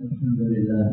الحمد لله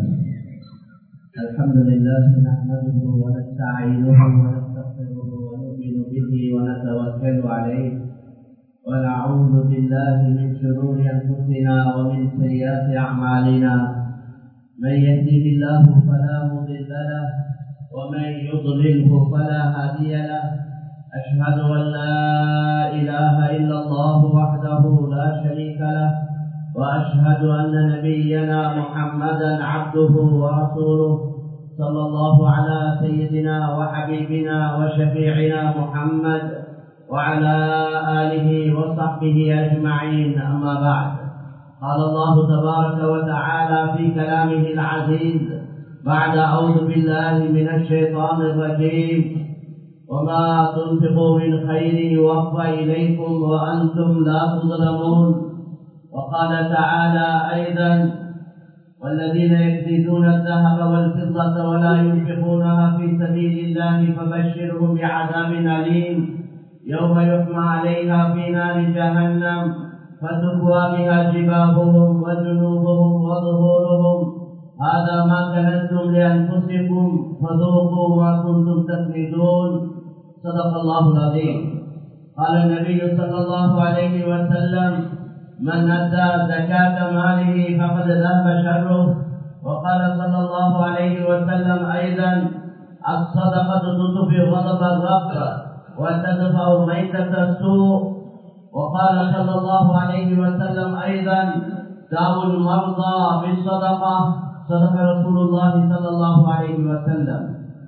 الحمد لله نحمده ونستعينه ونستغفره ونؤمن به ونتوكل عليه ونعوذ بالله من شرور انفسنا ومن سيئات اعمالنا من يهده الله فلا مضل له ومن يضلله فلا هادي له اشهد ان لا اله الا الله وحده لا شريك له واشهد ان نبينا محمدا عبده ورسوله صلى الله على سيدنا وحبيبنا وشفيعنا محمد وعلى اله وصحبه اجمعين اما بعد قال الله تبارك وتعالى في كلامه العزيز بعد اعوذ بالله من الشيطان الرجيم وما تنفقوا من خير يوفى اليكم وانتم لا تظلمون وقال تعالى أيضا والذين يكنزون الذهب والفضة ولا ينفقونها في سبيل الله فبشرهم بعذاب أليم يوم يحمى عليها في نار جهنم فتكوى بها جباههم وجنوبهم وظهورهم هذا ما كنتم لأنفسكم فذوقوا ما كنتم تكنزون صدق الله العظيم قال النبي صلى الله عليه وسلم من أدى زكاة ماله فقد ذهب شره وقال صلى الله عليه وسلم أيضا الصدقة تطفي غضب الرب وتدفع ميتة السوء وقال صلى الله عليه وسلم أيضا دعوا المرضى بالصدقة صدق رسول الله صلى الله عليه وسلم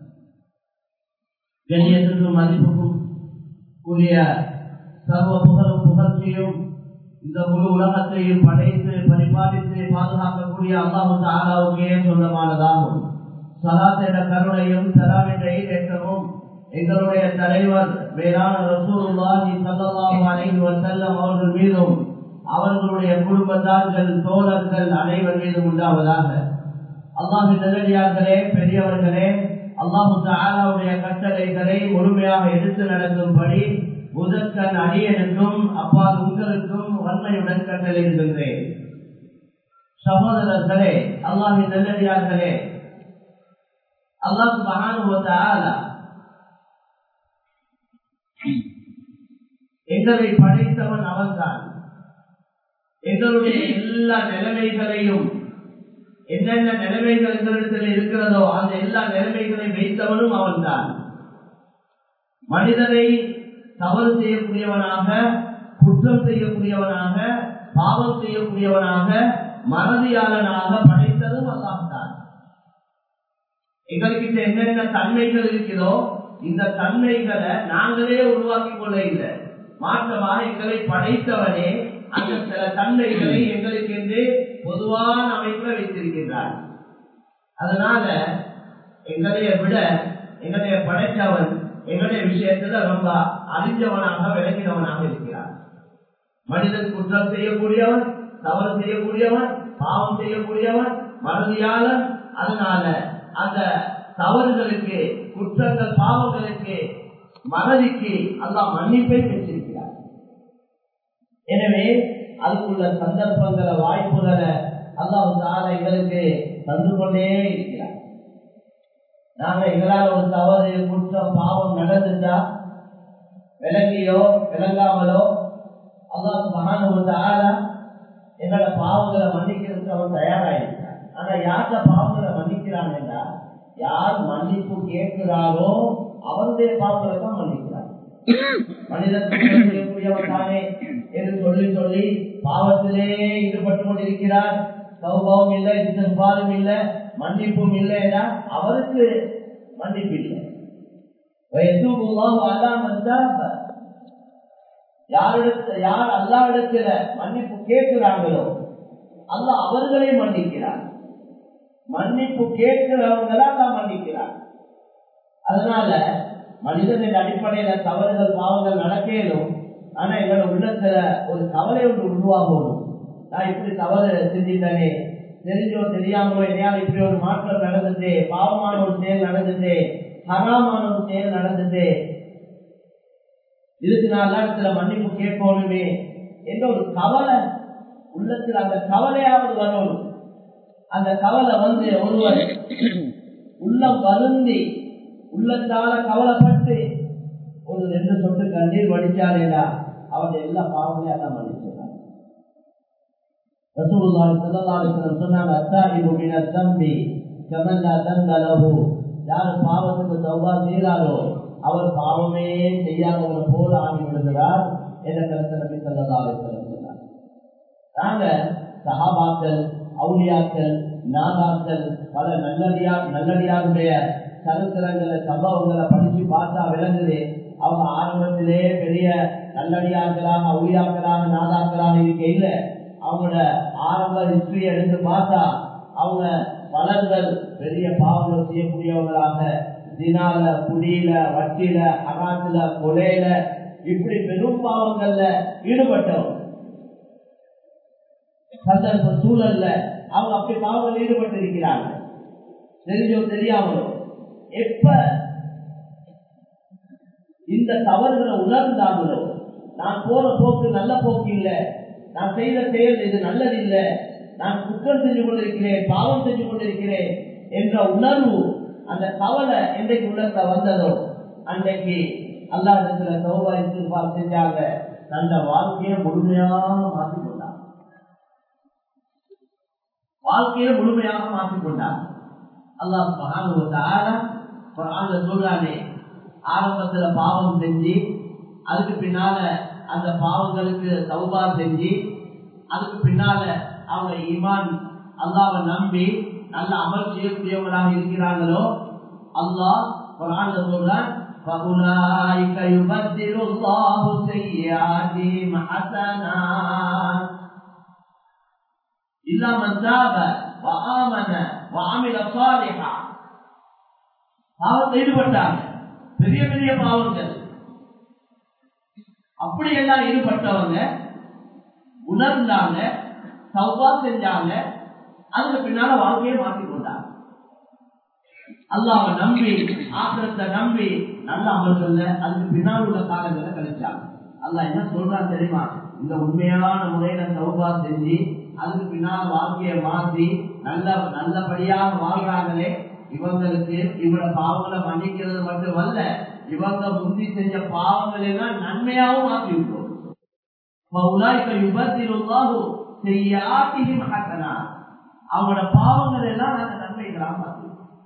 கண்ணியத்திற்கும் மதிப்புக்கும் கூடிய சர்வ புகழும் புகழ்ச்சியும் இந்த முழு உலகத்தையும் படைத்து பரிபாலித்து பாதுகாக்கக்கூடிய அல்லாஹு தாலாவுக்கே சொந்தமானதாகும் சலாத் என்ற கருணையும் சலாம் என்ற ஈடேற்றமும் எங்களுடைய தலைவர் மேலான ரசூலுல்லாஹி ஸல்லல்லாஹு அலைஹி வஸல்லம் அவர்கள் மீதும் அவர்களுடைய குடும்பத்தார்கள் தோழர்கள் அனைவர் மீதும் உண்டாவதாக அல்லாஹு நல்லடியார்களே பெரியவர்களே அல்லாஹு தாலாவுடைய கட்டளைகளை முழுமையாக எடுத்து நடக்கும்படி முதற்கண் அடியனுக்கும் அப்பா உங்களுக்கும் வன்மையுடன் கட்டளையிடுகின்றேன் சகோதரர்களே அல்லாஹின் நல்லடியார்களே அல்லாஹ் மகானுவத்தால எங்களை படைத்தவன் அவன்தான் எங்களுடைய எல்லா நிலைமைகளையும் என்னென்ன நிலைமைகள் எங்களிடத்தில் இருக்கிறதோ அந்த எல்லா நிலைமைகளை வைத்தவனும் அவன்தான் மனிதனை தவறு செய்யக்கூடியவனாக குற்றம் செய்யக்கூடியவனாக பாவம் செய்யக்கூடியவனாக மறதியாளனாக படைத்ததும் அல்லாஹ்தான் எங்கள்கிட்ட என்னென்ன தன்மைகள் இருக்கிறதோ இந்த தன்மைகளை நாங்களே உருவாக்கி கொள்ள இல்லை மாற்றமாக எங்களை படைத்தவனே அந்த சில தன்மைகளை எங்களுக்கு என்று பொதுவான அமைப்பில் வைத்திருக்கின்றார் அதனால எங்களைய விட எங்களைய படைத்தவன் எங்களுடைய விஷயத்துல ரொம்ப அறிஞ்சவனாக விளங்கினவனாக இருக்கிறார் மனிதன் குற்றம் செய்யக்கூடியவன் தவறு செய்யக்கூடியவன் பாவம் செய்யக்கூடியவன் மறதியாளன் அதனால அந்த தவறுகளுக்கு குற்றங்கள் பாவங்களுக்கு மறதிக்கு அல்லாஹ் மன்னிப்பை பெற்றிருக்கிறார் எனவே அதுக்குள்ள சந்தர்ப்பங்களை வாய்ப்புகளை அல்லாஹ் எங்களுக்கு தந்து கொண்டே இருக்கிறார் நாங்க எங்களால் ஒரு தவறு குற்றம் பாவம் நடந்துட்டா விளங்கியோ விளங்காமலோ அல்லாஹ் மகானுவத்த ஆள எங்களோட பாவங்களை மன்னிக்கிறதுக்கு அவன் தயாராயிருக்கான் ஆனா யார்கிட்ட பாவங்களை மன்னிக்கிறான் என்றா யார் மன்னிப்பு கேட்கிறாரோ அவருடைய பாவங்களை தான் மன்னிக்கிறார் மனிதன் செய்யக்கூடியவன் தானே என்று சொல்லி சொல்லி பாவத்திலே ஈடுபட்டு கொண்டிருக்கிறார் சௌபாவம் இல்லை இஸ்திஃபாரும் இல்லை மன்னிப்பும் இல்லைன்னா அவருக்கு மன்னிப்பு இல்லை யாரிடத்துல யார் அல்லா இடத்துல மன்னிப்பு கேட்கிறாங்களோ அல்ல அவர்களே மன்னிக்கிறார் மன்னிப்பு கேட்கிறவங்களா தான் மன்னிக்கிறார் அதனால மனிதனின் அடிப்படையில தவறுகள் பாவங்கள் நடக்கலும் ஆனா எங்களோட உள்ளத்துல ஒரு கவலை ஒன்று உருவாகணும் நான் இப்படி தவறு செஞ்சிட்டனே தெரிஞ்சோ தெரியாமலோ என்னையால் இப்படி ஒரு மாற்றம் நடந்துட்டு பாவமான ஒரு செயல் நடந்துட்டு ஹராமான ஒரு செயல் நடந்துட்டு இதுக்கு நான் இடத்துல மன்னிப்பு கேட்கணுமே என்ற ஒரு கவலை உள்ளத்தில் அந்த கவலையாவது வரணும் அந்த கவலை வந்து ஒருவர் உள்ளம் வருந்தி உள்ளத்தால கவலைப்பட்டு ஒரு ரெண்டு சொட்டு கண்ணீர் வடிச்சாலேடா அவருடைய எல்லா பாவங்களையும் அதான் மன்னிச்சிருக்காங்க ரசூலுல்லாஹி ஸல்லல்லாஹு அலைஹி வஸல்லம் சொன்னாங்க அத்தாஹிபு மின தம்பி கமன் லா தம்ப லஹு யார் பாவத்துக்கு தௌபா செய்கிறாரோ அவர் பாவமே செய்யாதவர் போல ஆகி விடுகிறார் என்ற கருத்து நபி ஸல்லல்லாஹு அலைஹி வஸல்லம் சொன்னார் நாங்க சஹாபாக்கள் அவுலியாக்கள் நாதாக்கள் பல நல்லடியா நல்லடியாருடைய சரித்திரங்களை சம்பவங்களை படிச்சு பார்த்தா விளங்குது அவங்க ஆரம்பத்திலே பெரிய நல்லடியார்களாக அவுளியாக்களாக நாதாக்களாக இருக்க இல்ல அவங்களோட ஆரம்ப ஹிஸ்டரி எடுத்து பார்த்தா அவங்க பலர்கள் பெரிய பாவங்கள் செய்யக்கூடியவங்களாக தினால குடியில வட்டியில அகாத்துல கொலையில இப்படி பெரும் பாவங்கள்ல ஈடுபட்டவங்க சந்தர்ப்ப சூழல்ல அவங்க அப்படி பாவங்கள் ஈடுபட்டு இருக்கிறாங்க தெரிஞ்சோ தெரியாமலோ எப்ப இந்த தவறுகளை உணர்ந்தாங்களோ நான் போற போக்கு நல்ல போக்கு இல்லை நான் செய்த செயல் இது நல்லது இல்லை நான் குற்றம் செஞ்சு கொண்டிருக்கிறேன் பாவம் செஞ்சு கொண்டிருக்கிறேன் என்ற உணர்வு அந்த கவலை என்றைக்கு உணர்த்த வந்ததோ அன்றைக்கு அல்லாஹத்துல சௌபா இஸ்திஃபார் செஞ்சாங்க தந்த வாழ்க்கையை முழுமையாக மாற்றிக் கொண்டாங்க வாழ்க்கையை முழுமையாக மாற்றிக் கொண்டாங்க அல்லாஹ் மகானுவத்தால சொல்றானே ஆரம்பத்துல பாவம் செஞ்சு அதுக்கு பின்னால அந்த பாவங்களுக்கு சௌபா செஞ்சு அதுக்கு பின்னால அவங்க ஈமான் அல்லாவை நம்பி நல்ல அமல் செய்யக்கூடியவங்களாக இருக்கிறாங்களோ அல்லாஹ் குரான்ல சொல்றான் فَأُولَٰئِكَ يُبَدِّلُ اللَّهُ سَيِّئَاتِهِمْ حَسَنَاتٍ إِلَّا مَنْ تَابَ وَآمَنَ وَعَمِلَ صَالِحًا பாவத்தில் ஈடுபட்டாங்க பெரிய பெரிய பாவங்கள் அப்படியெல்லாம் ஈடுபட்டவங்க உணர்ந்தாங்க சௌபா செஞ்சாங்க அதுக்கு பின்னால வாழ்க்கையை மாற்றிக் கொண்டாங்க அல்லாவை நம்பி ஆக்கிரத்தை நம்பி நல்ல அமல்கள்ல அதுக்கு பின்னால் உள்ள காலங்களை கழிச்சாங்க அல்லா என்ன சொல்றான்னு தெரியுமா இந்த உண்மையான முறையில சௌபா செஞ்சு அதுக்கு பின்னால் வாழ்க்கையை மாற்றி நல்ல நல்லபடியாக வாழ்றாங்களே இவங்களுக்கு இவட பாவங்களை மன்னிக்கிறது மட்டுமல்ல இவங்க முந்தி செஞ்ச பாவங்களை எல்லாம் நன்மையாகவும் மாற்றி விட்டோம் அவங்களோட பாவங்கள் எல்லாம் நாங்க நன்மைகளாக மாற்றி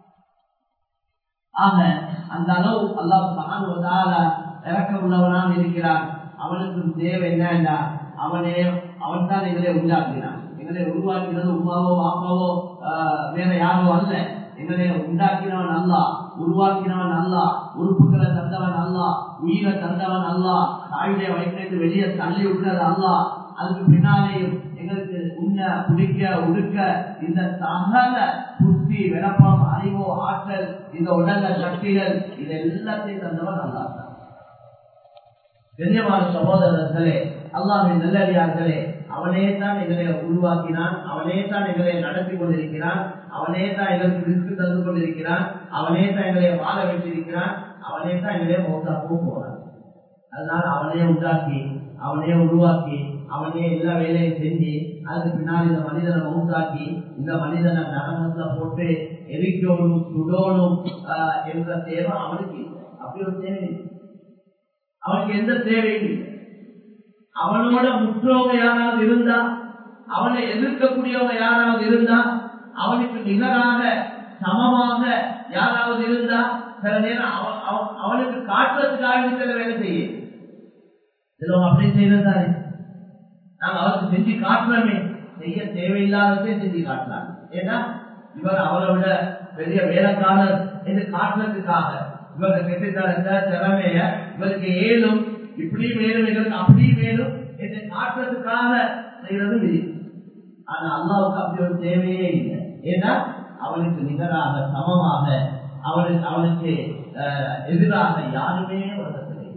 ஆக அந்த அளவு அல்லாஹ் மகானுவதால இறக்க உள்ளவனாக இருக்கிறான் அவனுக்கு தேவை என்னன்னா அவனே அவன் தான் எங்களை உண்டாக்கினான் எங்களை உருவாக்கினது உமாவோ பாப்பாவோ வேற யாரோ அல்ல எங்களை உண்டாக்கினவன் அல்லா உருவாக்கினவன் அல்லா உறுப்புகளை தந்தவன் அல்லா உயிரை தந்தவன் அல்லா தாயுடைய வயிற்றிலிருந்து வெளியே தள்ளி விட்டது அல்லா அதுக்கு பின்னாலேயும் எங்களுக்கு உண்ண குடிக்க உடுக்க இந்த சகல புத்தி விளப்பம் அறிவோ ஆற்றல் இந்த உடல்ல சக்திகள் இது எல்லாத்தையும் தந்தவன் அல்லா கண்ணியமான சகோதரர்களே அல்லாஹின் நல்லடியார்களே அவனே தான் எங்களை உருவாக்கினான் அவனே தான் எங்களை நடத்தி கொண்டிருக்கிறான் அவனே தான் எங்களுக்கு ரிஸ்க் தந்து கொண்டிருக்கிறான் அவனே தான் எங்களை வாழ வைத்திருக்கிறான் அவனே தான் எங்களை மோசாக்கவும் போறான் அதனால அவனே உண்டாக்கி அவனே உருவாக்கி அவனே எல்லா வேலையும் செஞ்சு அதுக்கு பின்னால் இந்த மனிதனை மௌத்தாக்கி இந்த மனிதனை நரகத்துல போட்டு எரிக்கணும் சுடணும் என்ற தேவை அவனுக்கு இல்லை அப்படி ஒரு தேவை இல்லை அவனுக்கு எந்த தேவையும் இல்லை அவனோட முற்றவங்க யாராவது இருந்தா அவனை எதிர்க்கக்கூடியவங்க யாராவது இருந்தா அவனுக்கு நிகராக சமமாக யாராவது இருந்தா சில நேரம் அவனுக்கு காட்டுறதுக்காக சில வேலை செய்ய சிலவங்க அப்படி செய்யறதாரு நாங்க அவருக்கு செஞ்சு காட்டுறோமே செய்ய தேவையில்லாததே செஞ்சு காட்டலாம் ஏன்னா இவர் அவரை விட பெரிய வேலைக்காரர் என்று காட்டுறதுக்காக இவங்க கெட்டுத்தரத்த திறமைய இவருக்கு ஏழும் இப்படி மேலும் எங்களுக்கு அப்படி மேலும் என்று காட்டுறதுக்காக செய்யறது விதி ஆனா அல்லாவுக்கு அப்படி ஒரு தேவையே இல்லை ஏன்னா அவனுக்கு நிகராக சமமாக அவனுக்கு அவனுக்கு எதிராக யாருமே வந்ததில்லை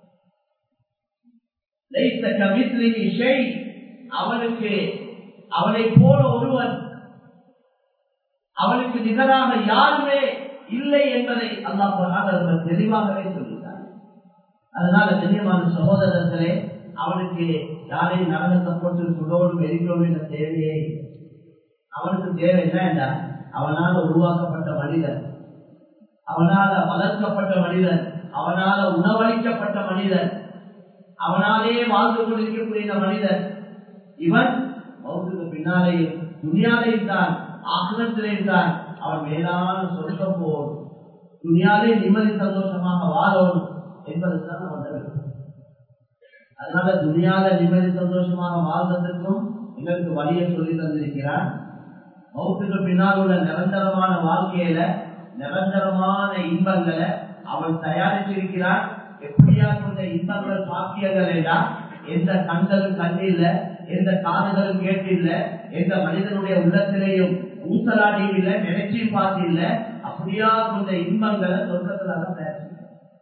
அவனுக்கு அவனை போல ஒருவன் அவனுக்கு நிகராக யாருமே இல்லை என்பதை அல்லாஹ் தெளிவாகவே சொல்லிட்டார் அதனால கண்ணியமான சகோதரர்களே அவனுக்கு யாரையும் நரகத்தை போட்டு சுடோடும் எரிக்கோடும் என்ற தேவையே அவனுக்கு தேவை என்ன அவனால உருவாக்கப்பட்ட மனிதன் அவனால வளர்க்கப்பட்ட மனிதன் அவனால உணவளிக்கப்பட்ட மனிதன் அவனாலே வாழ்ந்து கொண்டிருக்கக்கூடிய மனிதன் இவன் மௌத்துக்கு பின்னாலேயும் துணியாலையும் தான் ஆகலத்திலேயும் தான் அவன் மேலான சொர்க்கம் போகும் துணியாலே நிம்மதி சந்தோஷமாக வாழணும் என்பதுதான் அவன் அதனால துணியால நிம்மதி சந்தோஷமாக வாழ்வதற்கும் எங்களுக்கு வழியை சொல்லி தந்திருக்கிறான் மௌத்துக்கு பின்னால் உள்ள நிரந்தரமான வாழ்க்கையில நிரந்தரமான இன்பங்களை அவன் தயாரிச்சிருக்கிறான் எப்படியா கொண்ட இன்பங்கள் சாத்தியங்கள் எல்லாம் எந்த கண்களும் கண்ணில்ல எந்த காதுகளும் கேட்டில்ல எந்த மனிதனுடைய உள்ளத்திலேயும் ஊசலாடியும் இல்லை நினைச்சியும் பார்த்து இல்ல அப்படியா கொண்ட இன்பங்களை சொர்க்கத்துல தான் தயாரிச்சு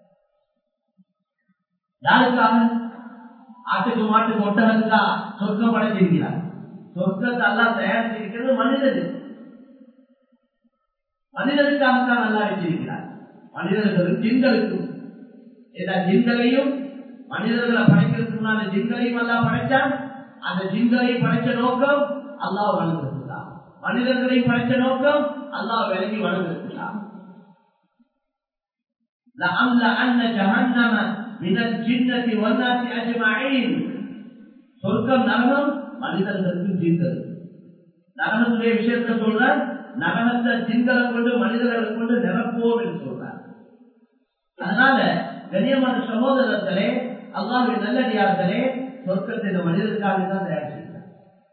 யாருக்காக ஆட்டுக்கு மாட்டுக்கு ஒட்டகத்துக்கா சொர்க்கம் அடைஞ்சிருக்கிறார் சொர்க்கத்தை எல்லாம் தயாரிச்சிருக்கிறது மனிதனுக்கு மனிதனுக்காகத்தான் நல்லா வச்சிருக்கிறார் மனிதர்களும் ஜின்களுக்கும் எல்லா ஜின்களையும் மனிதர்களை படைக்கிறதுக்கு முன்னால ஜின்களையும் எல்லாம் படைச்சான் அந்த ஜின்களையும் படைச்ச நோக்கம் அல்லாஹ் வணங்குறதுதான் மனிதர்களையும் படைச்ச நோக்கம் அல்லாஹ் விலகி வணங்குறதுதான் لأملأن جهنم من الجنة والناس أجمعين சொர்க்கம் நரகம் மனிதர்களுக்கு ஜின்கள் நரகத்துடைய விஷயத்தை சொல்ற நரகத்தை ஜின்களை கொண்டு மனிதர்களை கொண்டு நிரப்போம் என்று சொல்றார் அதனால கண்ணியமான சகோதரர்களே அல்லாவின் நல்லடியார்களே சொர்க்கத்தை இந்த மனிதனுக்காக தான் தயாரிச்சிருக்கிறார்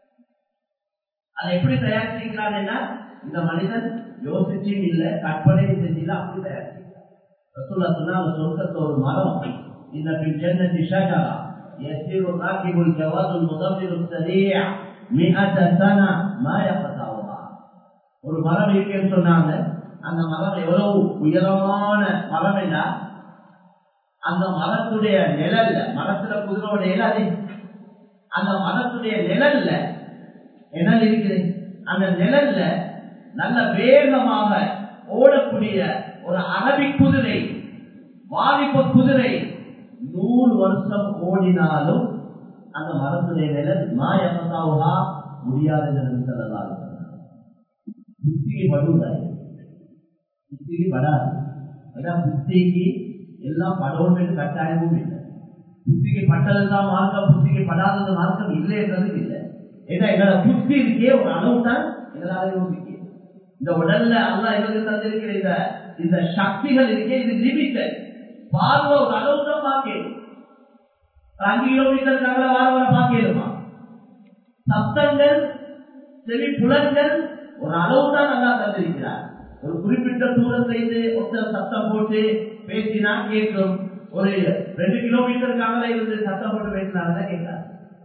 அதை எப்படி தயாரிச்சிருக்கிறான்னா இந்த மனிதன் யோசிச்சும் இல்லை கற்பனையும் செஞ்சில அப்படி தயாரிச்சிருக்கிறார் ரசூல்லா சொன்னாங்க சொர்க்கத்தை ஒரு மரம் இந்த ஜன்னதி ஷஜரா يسير الراكب الجواد المضمر السريع مئة سنة ما يقطعها ஒரு மரம் இருக்குன்னு சொன்னாங்க அந்த மரம் எவ்வளவு உயரமான மரம் இல்ல அந்த மரத்துடைய நிழல்ல மரத்துல குதிரோட இயலாது அந்த மரத்துடைய நிழல்ல நிழல் இருக்குது அந்த நிழல்ல நல்ல வேகமாக ஓடக்கூடிய ஒரு அரபி குதிரை வாலிப குதிரை நூறு வருஷம் ஓடினாலும் அந்த மரத்துடைய நிழல் மாயமதாவா முடியாது என்று சொல்லலாம் புத்திக்கு படுவதாய் புத்திக்கு படாது ஏன்னா புத்திக்கு எல்லாம் படவும் கட்டாயமும் இல்லை புத்திக்கு பட்டதுதான் மார்க்கம் புத்திக்கு படாதது மார்க்கம் இல்லை என்றது இல்லை ஏன்னா எங்களோட புத்தி இருக்கே ஒரு அளவு தான் எங்களால யோசிக்க இந்த உடல்ல அல்ல எங்களுக்கு தந்திருக்கிற இந்த இந்த சக்திகள் இருக்கே இது லிமிட்டட் பார்வை ஒரு அளவு தான் பார்க்கணும் அஞ்சு கிலோமீட்டருக்கு அகல வார வர பார்க்கணுமா சப்தங்கள் செவி புலன்கள் ஒரு அளவு தான் நல்லா தந்திருக்கிறார் ஒரு குறிப்பிட்ட தூரத்திலிருந்து ஒருத்தர் சத்தம் போட்டு பேசினா கேட்கும் ஒரு ரெண்டு கிலோமீட்டருக்கு அகல இருந்து சத்தம் போட்டு பேசினாங்க கேட்காது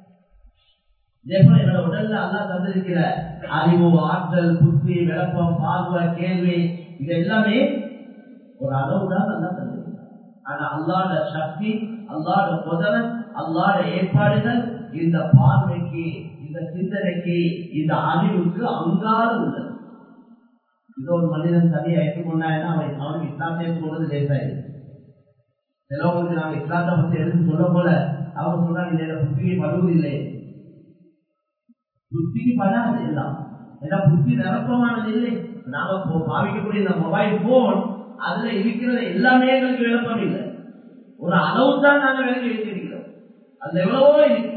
இதே போல என்னோட உடல்ல அல்லா தந்திருக்கிற அறிவு ஆற்றல் புத்தி விளப்பம் பார்வை கேள்வி இது எல்லாமே ஒரு அளவு தான் நல்லா தந்திருக்கிறார் ஆனா அல்லாட சக்தி அல்லாட புதனன் அல்லாட ஏற்பாடுகள் இந்த பார்வைக்கு இந்த சிந்தனைக்கு இந்த அறிவுக்கு அங்காறு உள்ளது இது ஒரு மனிதன் தனியா ஏற்றுக்கொண்டாயினா அவன் அவனுக்கு இஸ்லாத்தை போனது லேசாயிருக்கு சிலவங்களுக்கு நாங்க இஸ்லாத்தை பத்தி எடுத்து சொல்ல போல அவங்க சொன்னாங்க இல்ல புத்தியை படுவதில்லை புத்திக்கு படாது எல்லாம் ஏன்னா புத்தி நிரப்பமானது இல்லை நாம பாவிக்கக்கூடிய இந்த மொபைல் போன் அதுல இருக்கிறது எல்லாமே எங்களுக்கு விளப்பம் இல்லை ஒரு அளவு தான் நாங்க விளக்கி வைத்திருக்கிறோம் அதுல எவ்வளவோ இருக்கு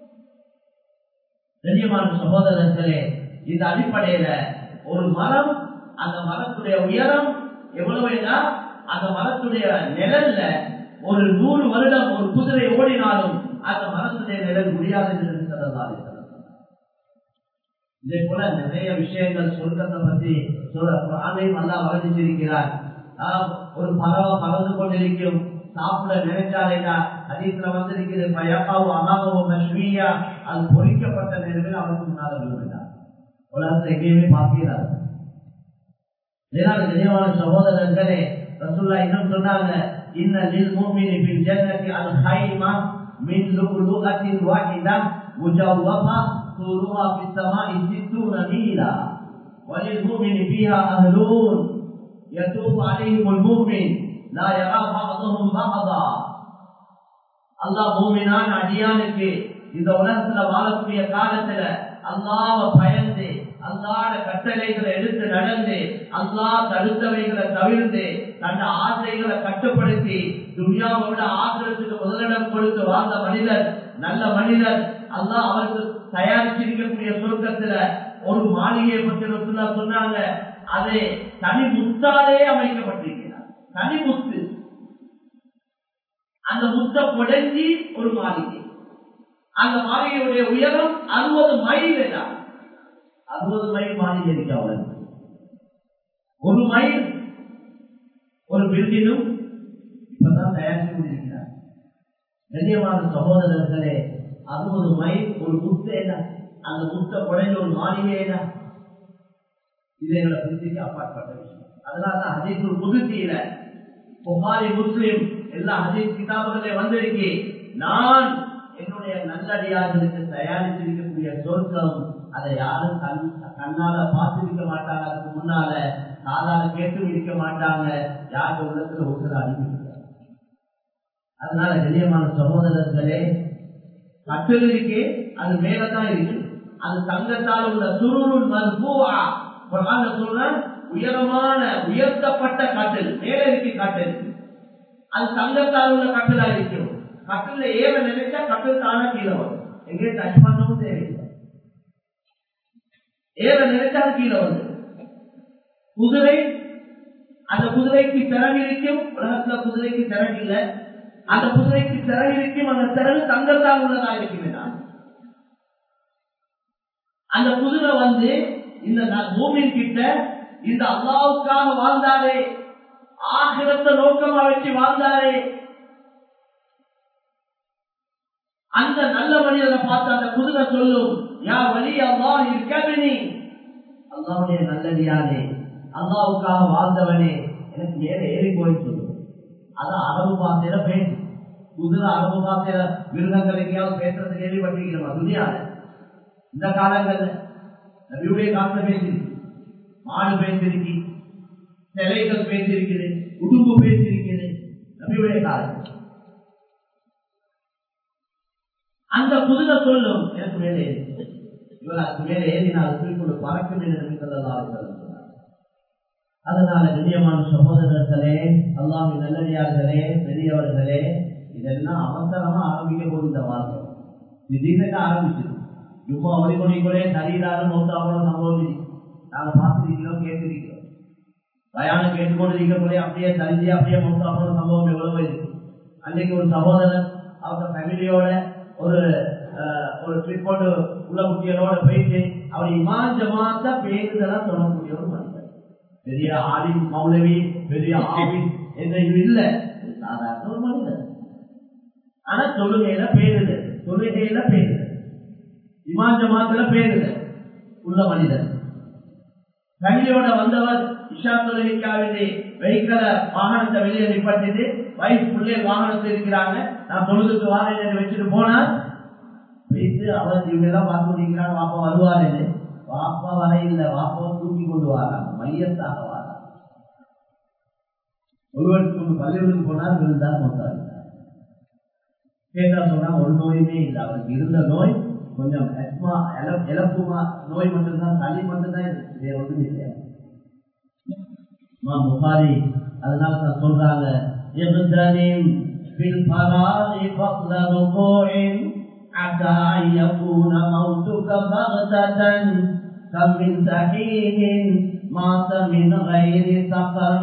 கண்ணியமான சகோதரர்களே இந்த அடிப்படையில ஒரு மரம் அந்த மரத்துடைய உயரம் எவ்வளவு அந்த மரத்துடைய நிழல்ல ஒரு நூறு வருடம் ஒரு குதிரை ஓடினாலும் அந்த மரத்துடைய நிழல் முடியாது என்று சொல்லலாம் இதே போல நிறைய விஷயங்கள் சொர்க்கத்தை பத்தி சொல்லையும் நல்லா வளர்ச்சிருக்கிறார் ஒரு பறவை பறந்து கொண்டிருக்கும் சாப்பிட நினைச்சாலேடா அதீத்துல வந்திருக்கிறது பயப்பாவோ அமாவோ மஷ்மியா அது பொறிக்கப்பட்ட நிலையில் அவனுக்கு முன்னால் விழுந்தார் உலகத்தை எங்கேயுமே பார்க்கிறார் நினைவான சகோதரர்களே ரசுல்லா இன்னும் சொன்னாங்க இன்ன லில் மூமினி பில் ஜன்னதி அல் ஹைமா மின் லுகுலுகத்தின் வாஹிதா முஜவ்வபா سورها في السماء ستون ميلا وللمؤمن فيها أهلون يتوب عليهم المؤمن لا يرى بعضهم بعضا அல்லாஹ் மூமினான் அடியானுக்கு இந்த உலகத்துல வாழக்கூடிய காலத்துல அல்லாவ பயந்து அல்லாட கட்டளைகளை எடுத்து நடந்து அல்லா தடுத்தவைகளை தவிர்த்து தன் ஆசைகளை கட்டுப்படுத்தி துன்யாவை விட ஆசிரத்துக்கு முதலிடம் கொடுத்து வாழ்ந்த மனிதர் நல்ல மனிதர் அல்லா அவருக்கு தயாரிச்சிருக்கக்கூடிய சுருக்கத்துல ஒரு மாளிகையை பற்றி ரசூல்லா சொன்னாங்க அது தனி முத்தாலே அமைக்கப்பட்டிருக்கிறார் தனி முத்து அந்த முத்த புடஞ்சி ஒரு மாளிகை அந்த மாளிகையுடைய உயரம் அறுபது மைல் தான் அறுபது மைல் மாளிகை இருக்கு அவளுக்கு ஒரு மைல் ஒரு பில்டிங்கும் இப்பதான் தயாரித்து கொண்டிருக்கிறார் கண்ணியமான சகோதரர்களே அறுபது மைல் ஒரு முத்த அந்த முத்த குறைஞ்ச ஒரு மாளிகை இது எங்களை புரிஞ்சுக்கு அப்பாற்பட்ட விஷயம் அதனாலதான் ஹதீஸுல் முதுத்தியில புகாரி முஸ்லிம் எல்லா ஹதீஸ் கிதாபுகளே வந்திருக்கு நான் என்னுடைய நல்லடியார்களுக்கு தயாரித்திருக்கக்கூடிய சொர்க்கம் அதை யாரும் கண் கண்ணால பார்த்திருக்க மாட்டாங்க அதுக்கு முன்னால காதால கேட்டு இருக்க மாட்டாங்க யாரு உள்ளத்துல ஒருத்தர் அனுப்பியிருக்காங்க அதனால கண்ணியமான சகோதரர்களே கட்டில் இருக்கு அது மேலதான் இருக்கு அது தங்கத்தால் உள்ள சுருள் மருத்துவா சொல்ற உயரமான உயர்த்தப்பட்ட கட்டில் மேல இருக்கு கட்டில் அது தங்கத்தால் உள்ள கட்டிலா இருக்கும் கட்டில ஏற நினைச்சா கட்டில் தானே கீழே வரும் எங்கே டச் பண்ணவும் தேவையில்லை ஏற நினைச்சா அது கீழே வந்து குதிரை அந்த குதிரைக்கு திறன் இருக்கும் உலகத்துல குதிரைக்கு திறன் இல்லை அந்த குதிரைக்கு திறன் இருக்கும் அந்த திறன் தங்கத்தால் உள்ளதா இருக்கும் அந்த குதிரை வந்து இந்த பூமியின் கிட்ட இந்த அல்லாவுக்காக வாழ்ந்தாரே ஆகிரத்த நோக்கமா வச்சு வாழ்ந்தாரே அந்த நல்ல மனிதனை பார்த்து அந்த குதிரை சொல்லும் யா வழி அல்லா இருக்கவினி அல்லாவுடைய நல்லடியானே அல்லாவுக்காக வாழ்ந்தவனே எனக்கு ஏற ஏறி போய் சொல்லும் அது அரபு பாசையில பேசு குதிரை அரபு பாசையில மிருகங்கள் எங்கேயாவது பேசுறது கேள்விப்பட்டிருக்கிறோமா துணியால இந்த காலங்கள்ல நபியுடைய காலத்துல பேசிருக்கு மாடு பேசிருக்கு சிலைகள் பேசிருக்குது உடும்பு பேசிருக்குது நபியுடைய காலம் அந்த குதிரை சொல்லும் எனக்கு மேலே ஏறி இவர் அதுக்கு மேலே ஏறினால் குறிக்கொண்டு பறக்கும் என்று நபி சொல்லலாம் அதனால கண்ணியமான சகோதரர்களே அல்லாமின் நல்லடியார்களே பெரியவர்களே இதெல்லாம் அவசரமா ஆரம்பிக்க போது இந்த வார்த்தை திடீர்னு ஆரம்பிச்சிருக்கு ஜும்மா ஒளிமொழிகளே சரீராலும் மௌத்தாவோட சம்பவம் நாங்க பார்த்திருக்கிறோம் கேட்டிருக்கிறோம் பயானம் கேட்டுக்கொண்டிருக்கிறவங்களே அப்படியே சரிஞ்சு அப்படியே மௌத்தாவோட சம்பவம் எவ்வளவு இருக்கு அன்னைக்கு ஒரு சகோதரர் அவங்க ஃபேமிலியோட ஒரு ஒரு ட்ரிப் போட்டு உள்ள குட்டிகளோட போயிட்டு அவர் இமான் ஜமாத்தா பேருதெல்லாம் சொல்லக்கூடிய ஒரு மனிதர் பெரிய ஆடி மௌலவி பெரிய ஆவி என்ற இது இல்ல சாதாரண ஒரு மனிதர் ஆனா தொழுகையில பேருது தொழுகையில பேருது இமான் ஜமாத்துல பேருது உள்ள மனிதர் ஃபேமிலியோட வந்தவர் இஷா தொழுகைக்காக வெஹிக்கல வாகனத்தை வெளியே நிப்பாட்டிட்டு வயசு பிள்ளை வாகனத்தில் இருக்கிறாங்க நான் தொழுதுக்கு வாகனம் வச்சுட்டு போனா வைத்து அவர் இவங்க எல்லாம் பார்த்து கொண்டிருக்கிறாங்க வாப்பா வருவாருன்னு வாப்பா வர இல்லை வாப்பாவை தூக்கி கொண்டு வராங்க மையத்தாக வராங்க ஒருவருக்கு கொண்டு பள்ளிகளுக்கு போனார் விழுந்தார் மொத்தார் கேட்டா சொன்னா ஒரு நோயுமே இல்லை அவருக்கு இருந்த நோய் கொஞ்சம் எஸ்மா இழப்புமா நோய் மட்டும்தான் சளி மட்டும்தான் வேற ஒன்றும் இல்லை புகாரி அதனால தான் சொல்றாங்க بالفراغ فضل ركوع عسى أن يكون موتك بغتة كم من سحيح مات من غير سقم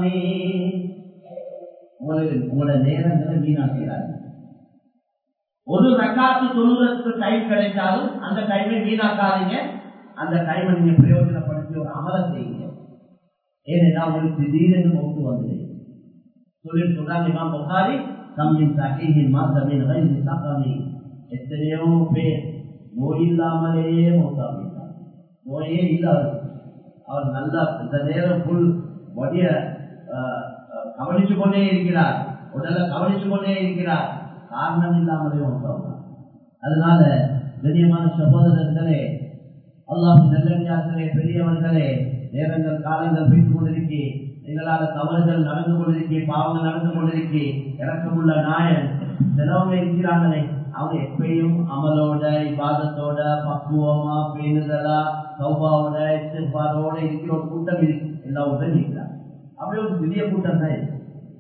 உங்களோட நேரங்களை வீணாக்கிறார் ஒரு ரக்காத்து தொழுவதற்கு டைம் கிடைச்சாலும் அந்த டைமை வீணாக்காதீங்க அந்த டைமை நீங்க பிரயோஜனப்படுத்தி ஒரு அமல செய்யுங்க ஏனென்றால் உங்களுக்கு திடீரென்று மௌத்து வந்தது சொல்லி சொல்றாங்க இமாம் புகாரி தம்மின் சகையின் மாத்தமின் வயது சகமி எத்தனையோ பேர் நோய் இல்லாமலேயே மௌத்தாவிட்டார் நோயே இல்லாது அவர் நல்லா இந்த நேரம் புல் வடிய கவனிச்சு கொண்டே இருக்கிறார் உடலை கவனிச்சு கொண்டே இருக்கிறார் காரணம் இல்லாமலே மௌத்தாவினார் அதனால கண்ணியமான சகோதரர்களே அல்லாஹ் நல்லடியார்களே பெரியவர்களே நேரங்கள் காலங்கள் பேசிக் கொண்டிருக்கே எங்களால தவறுகள் நடந்து கொண்டிருக்கே பாவங்கள் நடந்து கொண்டிருக்கே இறக்கமுள்ள நாயன் சிலவங்க இருக்கிறாங்களே அவங்க எப்பயும் அமலோட இபாதத்தோட பக்குவமா பேணுதலா சௌபாவோட இஸ்திஃபாரோட இருக்கிற ஒரு கூட்டம் இருக்கு எல்லா உடன் இருக்கிறாங்க அப்படியே ஒரு பெரிய கூட்டம் தான் இருக்கு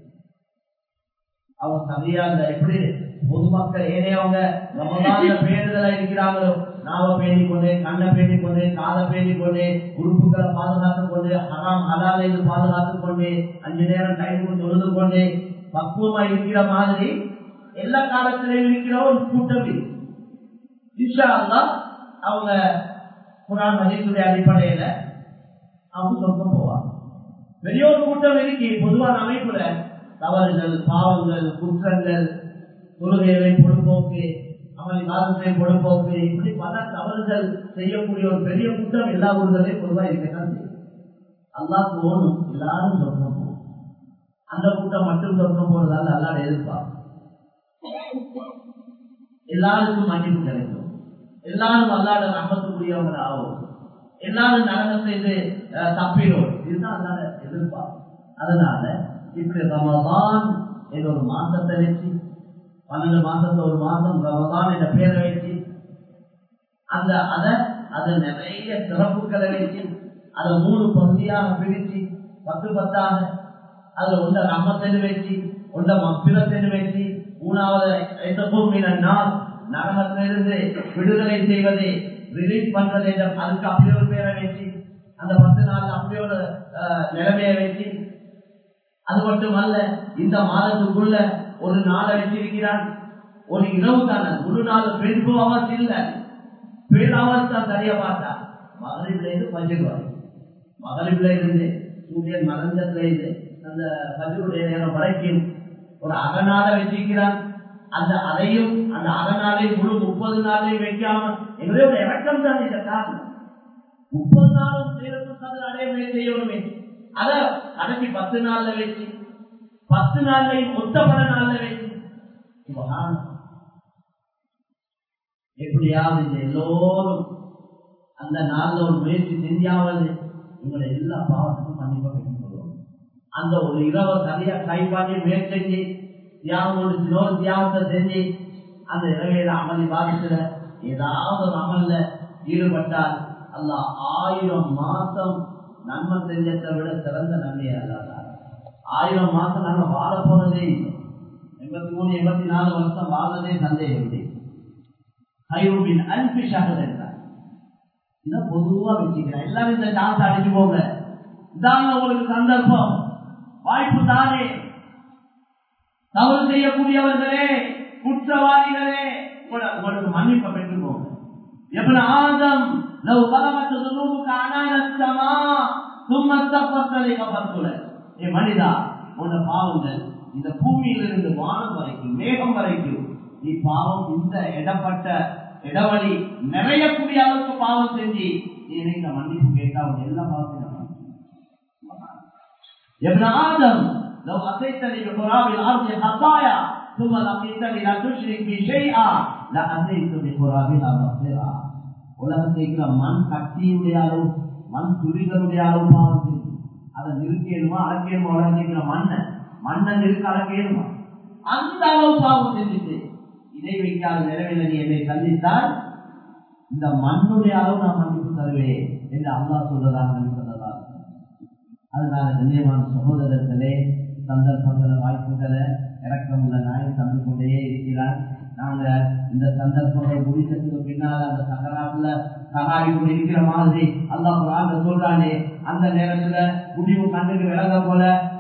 அவங்க சரியா அந்த எப்படி பொதுமக்கள் ஏனையவங்க ரமதான்ல பேணுதலா இருக்கிறாங்களோ நாவ பேணி கொண்டு கண்ணை பேணி கொண்டு காதை பேணி கொண்டு உறுப்புகளை பாதுகாத்துக் கொண்டு ஹராம் ஹலாலை பாதுகாத்துக் கொண்டு அஞ்சு நேரம் டைம் தொழுது கொண்டு பக்குவமா இருக்கிற மாதிரி எல்லா காலத்திலையும் இருக்கிற ஒரு கூட்டம் இது இன்ஷா அல்லாஹ் அவங்க குரான் மதிப்புடைய அடிப்படையில அவங்க சொர்க்கம் போவாங்க பெரிய ஒரு கூட்டம் இருக்கு பொதுவான அமைப்புல தவறுகள் பாவங்கள் குற்றங்கள் தொழுகைகளை பொழுப்போக்கு அமளி காலத்தை பொழுப்போக்கு இப்படி பல தவறுகள் செய்யக்கூடிய ஒரு பெரிய கூட்டம் எல்லா ஊர்களையும் பொதுவாக இருக்கத்தான் செய்யும் அல்லாஹ் தோணும் எல்லாரும் சொர்க்கம் போகும் அந்த கூட்டம் மட்டும் சொர்க்கம் போறதால அல்லாட எதிர்பார்க்கும் எல்லாருக்கும் மன்னிப்பு கிடைக்கும் எல்லாரும் அல்லாட நம்பத்துக்குரியவங்க ஆகும் எல்லாரும் நரகம் செய்து தப்பிடும் இதுதான் அல்லாட எதிர்பார்ப்பு அதனால இப்படி ரமதான் என்ற ஒரு மாசத்தை வச்சு பன்னெண்டு மாசத்துல ஒரு மாசம் ரமதான் என்ற பேரை வச்சு அந்த அத அது நிறைய சிறப்புகளை வச்சு அதை மூணு பகுதியாக பிரிச்சு பத்து பத்தாக அதுல உண்ட ரம்மத்தென்னு வச்சு உண்ட மப்பிரத்தென்னு வச்சு மூணாவது நாள் நரகத்திலிருந்து விடுதலை செய்வது ரிலீஸ் பண்றது என்ற அதுக்கு அப்படி ஒரு பேரை வச்சு அந்த பத்து நாள் அப்படி ஒரு நிலைமையை வச்சு அது மட்டுமல்ல இந்த மாதத்துக்குள்ள ஒரு நாளை வச்சிருக்கிறான் ஒரு இரவு தானே ஒரு நாள் பெண் அவர்ஸ் இல்ல பெண் அவர்ஸ் தான் சரியா பார்த்தா மகளிர்ல இருந்து பஞ்சு வரை மகளிர்ல இருந்து சூரியன் மறைஞ்சதுல இருந்து அந்த பஞ்சுடைய நேரம் வரைக்கும் ஒரு அகநாளை வச்சிருக்கிறான் அந்த அதையும் அந்த அகநாளை முழு முப்பது நாளையும் வைக்காம எங்களுடைய இறக்கம் தான் இந்த காரணம் முப்பது நாளும் சேர்த்து அடையவே செய்யணுமே அத கடைசி பத்து நாள்ல வச்சு பத்து நாள்லையும் ஒத்தப்பட நாள்ல வச்சு எப்படியாவது இந்த எல்லோரும் அந்த நாள்ல ஒரு முயற்சி செஞ்சாவது உங்களை எல்லா பாவத்துக்கும் கண்டிப்பா பெற்றுக் கொள்வோம் அந்த ஒரு இரவை சரியா கை பண்ணி முயற்சி செஞ்சு தியாகம் ஒரு இன்னொரு தியாகத்தை செஞ்சு அந்த இரவையில அமளி பாதித்துல ஏதாவது ஒரு அமல்ல ஈடுபட்டால் அல்ல ஆயிரம் மாசம் நன்மை செஞ்சதை விட சிறந்த நன்மையை அல்லாத ஆயிரம் மாசம் நாங்க வாழ போனதே இல்லை எண்பத்தி மூணு எண்பத்தி நாலு வருஷம் வாழ்ந்ததே சந்தேகம் இல்லை கைரூபின் அன்பு ஷாகத் என்றார் இதை பொதுவா வச்சுக்கிறேன் எல்லாரும் இந்த டான்ஸ் அடிச்சு போங்க இதாங்க உங்களுக்கு சந்தர்ப்பம் வாய்ப்பு தானே தவறு செய்யக்கூடியவர்களே குற்றவாளிகளே உங்களுக்கு மன்னிப்பை பெற்றுக்கோங்க ابن آدم لو بلغت ذنوبك عنان السماء ثم استغفرت لغفرت لك ஏ மனிதா உன்ன பாவங்கள் இந்த பூமியிலிருந்து வானம் வரைக்கும் மேகம் வரைக்கும் நீ பாவம் இந்த இடப்பட்ட இடவழி நிறையக்கூடிய அளவுக்கு பாவம் செஞ்சு நீ இந்த மன்னிப்பு கேட்டா உன் எல்லா பாவத்தையும் ابن آدم لو أتيتني بقراب الأرض خطايا ثم لقيتني لا تشرك بي شيئا لأتيت بقرابها مغفرة உலகத்தில் இருக்கிற மண் கட்டியுடைய அளவு மண் துளிகளுடைய அளவு பாவம் செஞ்சு அதை நிறுத்தியணுமா அடக்கியணுமா உலகத்தில் இருக்கிற மண்ணை மண்ணை நிறுக்க அடக்கியணுமா அந்த அளவு பாவம் செஞ்சுட்டு இதை வைக்காத நிலவில் நீ என்னை சந்தித்தால் இந்த மண்ணுடைய அளவு நான் மன்னிப்பு தருவேன் என்று அல்லா சொல்றதாக சொன்னதா அதனால கண்ணியமான சகோதரர்களே சந்தர்ப்பங்களை வாய்ப்புகளை இறக்கமுள்ள நாய் தந்து கொண்டே இருக்கிறார் நாங்க இந்த சந்தர்ப்பங்கள் முடிச்சதுக்கு பின்னால் அந்த சகராத்துல சகாரி இருக்கிற மாதிரி அல்லா குரான் சொல்றானே அந்த நேரத்துல முடிவு கண்ணுக்கு விளங்க போல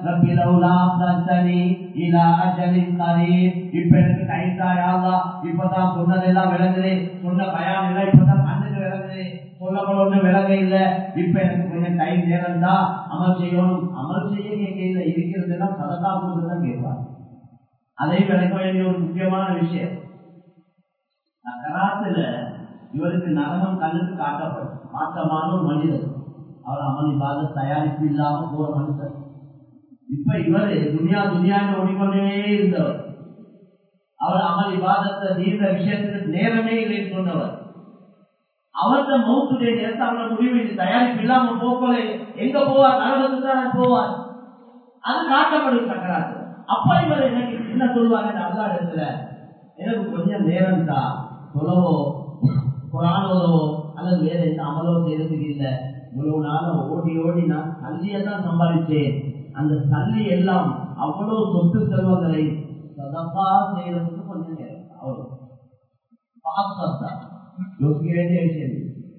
இப்ப எனக்கு டைம் தாயாவா இப்பதான் சொன்னதெல்லாம் விளங்குது சொன்ன பயம் இல்லை இப்பதான் கண்ணுக்கு விளங்குது சொல்லப்பட விளங்க இல்ல இப்ப எனக்கு கொஞ்சம் டைம் நேரம் தான் அமல் செய்யணும் அமல் செய்ய கேட்க இல்ல இருக்கிறதுனா சதக்கா கொடுத்துதான் கேட்பாங்க அதை விளக்க வேண்டிய ஒரு முக்கியமான விஷயம் நகராத்துல இவருக்கு நரகம் கண்ணுக்கு காட்டப்படும் மாற்றமான ஒரு மனிதர் அவர் அமளி பாத தயாரிப்பு இல்லாம போற மனுஷர் இப்ப இவரு துனியா துனியான்னு ஓடிக்கொண்டே இருந்தவர் அவர் அமளி பாதத்தை நீண்ட விஷயத்துக்கு நேரமே இல்லைன்னு சொன்னவர் அவர்த மௌத்துடைய நேரத்தை அவரை முடிவு தயாரிப்பு இல்லாம போக்கல எங்க போவார் நரகத்துக்கு தான் போவார் அது காட்டப்படும் சக்கராத்து அப்ப இவர் எனக்கு என்ன சொல்லுவாங்க அல்லா இடத்துல எனக்கு கொஞ்சம் நேரம் தான் சொல்லவோ குரானோதவோ அல்லது வேற எந்த அமலோ செய்யறதுக்கு இல்லை இவ்வளவு நாளும் ஓடி ஓடி நான் சல்லியை தான் சம்பாதிச்சேன் அந்த சல்லி எல்லாம் அவ்வளவு சொத்து செல்வங்களை சதப்பா செய்யறதுக்கு கொஞ்சம் நேரம் அவ்வளவு பாஸ்தா யோசிக்க வேண்டிய விஷயம்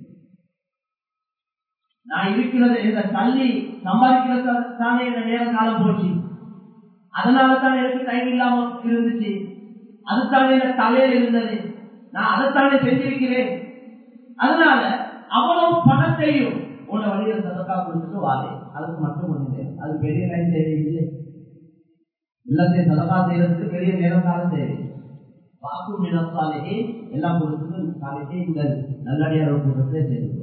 நான் இருக்கிறது இந்த தள்ளி சம்பாதிக்கிறது தானே இந்த நேர காலம் போச்சு அதனால தான் எனக்கு டைம் இல்லாம இருந்துச்சு அதுதானே எனக்கு தலையில இருந்தது நான் அதைத்தானே செஞ்சிருக்கிறேன் அதனால அவ்வளவு பணத்தையும் உன்னை வழியில சதக்கா கொடுத்துட்டு வாரே அதுக்கு மட்டும் முடிந்தேன் அது பெரிய லைன் தேவையில்லை எல்லாத்தையும் சதக்கா செய்யறதுக்கு பெரிய நேரம் காலம் தேவை பாக்கு மினத்தாலேயே எல்லாம் கொடுத்துட்டு காலையே இந்த நல்லடியார் கூட்டத்தை செய்து